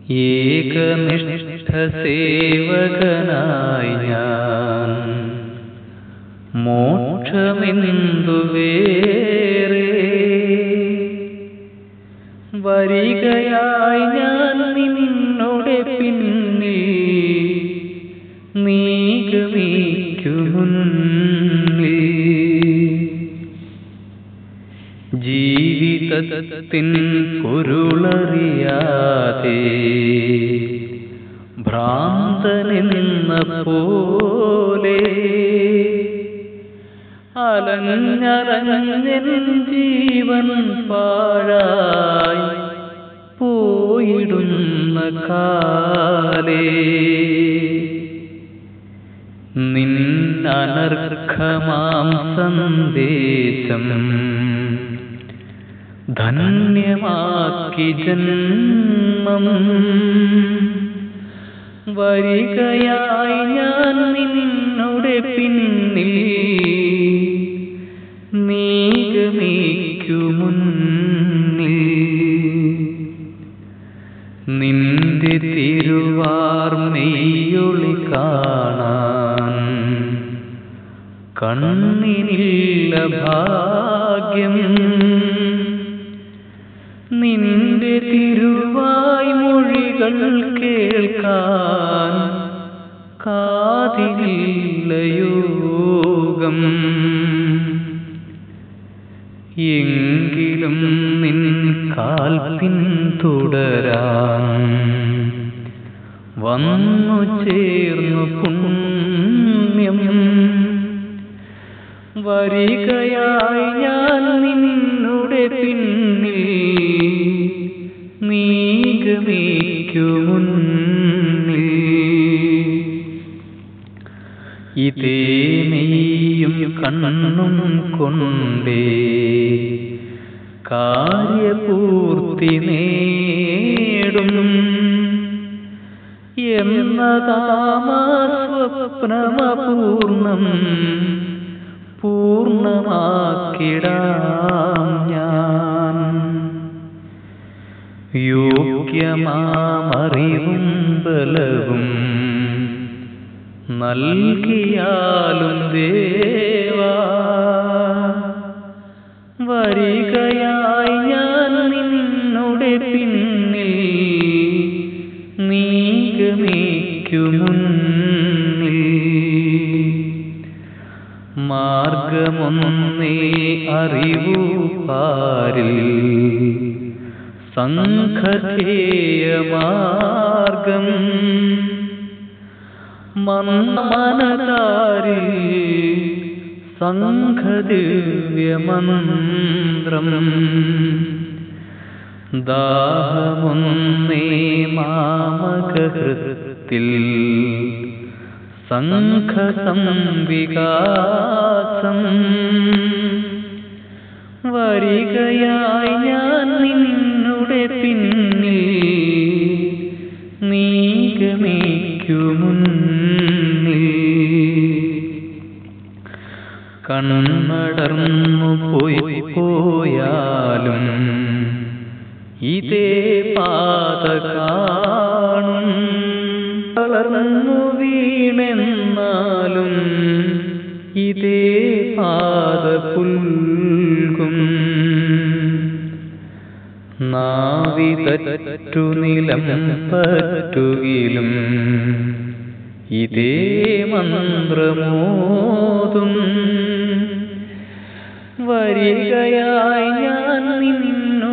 ഏകനിഷ്ഠ സേവകനായി ഞാൻ മോക്ഷമെന്തു വേറെ വരികയായി ഞാൻ നിന്നുടെ പിന്നിൽ നീകമീക്കുമുന്നിൽ ജീവിതത്തിൻ പൊരുളറിയാതെ ഭ്രാന്തനെന്ന പോലെ അലഞ്ഞലഞ്ഞൻ ജീവൻ പാഴായി പോയിടുന്ന കാലേ നിന്നനർഘമാം സന്ദേശം ധന്യമാക്കി ജന്മം വരികയായി ഞാൻ നിന്നുടെ പിന്നിൽ നീകമേക്കുമുന്നിൽ നിന്റെ തിരുവാർ മെയ്യൊളി കാണാൻ കണ്ണിനില്ല ഭാഗ്യം നിന്റെ തിരുവായ് മൊഴികൾ കേൾക്കാൻ കാതിനില്ല യോഗം എങ്കിലും നിൻ കാൽ പിന്തുടരാൻ വന്നു ചേർന്നു പുണ്യം വരികയായി ഞാൻ നിന്നുടെ പിന്നിൽ നീകമേക്കുമുന്നിൽ ഇതേ നെയ്യും കണ്ണും കൊണ്ടേ കാര്യപൂർത്തി നേടും എന്നതാമസ്വപ്നമപൂർണം പൂർണ്ണമാക്കിടാം ഞാൻ യോഗ്യമാമറിവും ബലവും നൽകിയാലും ദേവാ വരികയായി ഞാൻ നിന്നുടെ പിന്നിൽ നീകമേക്കുമുന്നിൽ മാർഗമൊന്നേ അറിവു പാരിൽ സംഘേയമാർഗം മനതാരിൽ സംഘദിവ്യമന്ത്രം ദാഹമൊന്നേ മാമകഹൃത്തിൽ സംഘസംവികാസം വരികയായി ഞാൻ നിന്നുടെ പിന്നിൽ നീകമേക്കുമുന്നിൽ കണ്ണടർന്നു പോയി പോയാലും ഇതേ പാത കാണും വളർന്നു വീണെന്നാലും ഇതേ പാത പുൽകും നാവിതറ്റു നിലം പറ്റുകിലും ഇതേ മന്ത്രമോതും വരികയായി ഞാൻ നിന്നു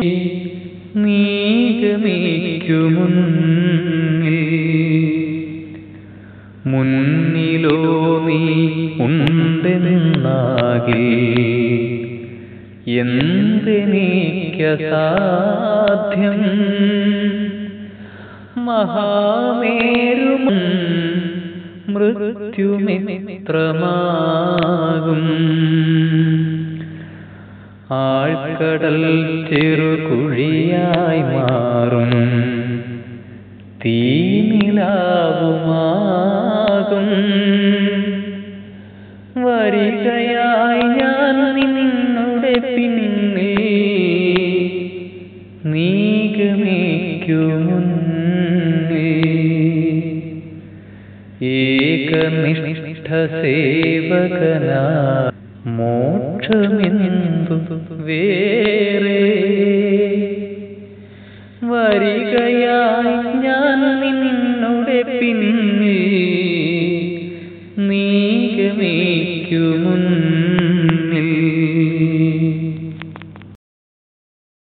നീകമേക്കുമുന്നിൽ മുന്നിലോ നീ ഉണ്ടെന്നാകിൽ എന്തെനിക്കസാധ്യം മഹാമേരും മൃത്യുമിത്രമാകും ആഴ്ക്കടൽ ചെറുകുഴിയായി മാറും തീനിലാവുമാകും വരികയായി ഞാൻ നിന്നുടെ പിന്നിൽ നീഗമിക്കുമുന്നേ ഏകനിഷ്ഠ സേവകനാ മോക്ഷമെന്തു വേറെ വരികയായി ഞാൻ നിന്നുടെ പിന്നിൽ നീഗമിക്കുമുന്നേ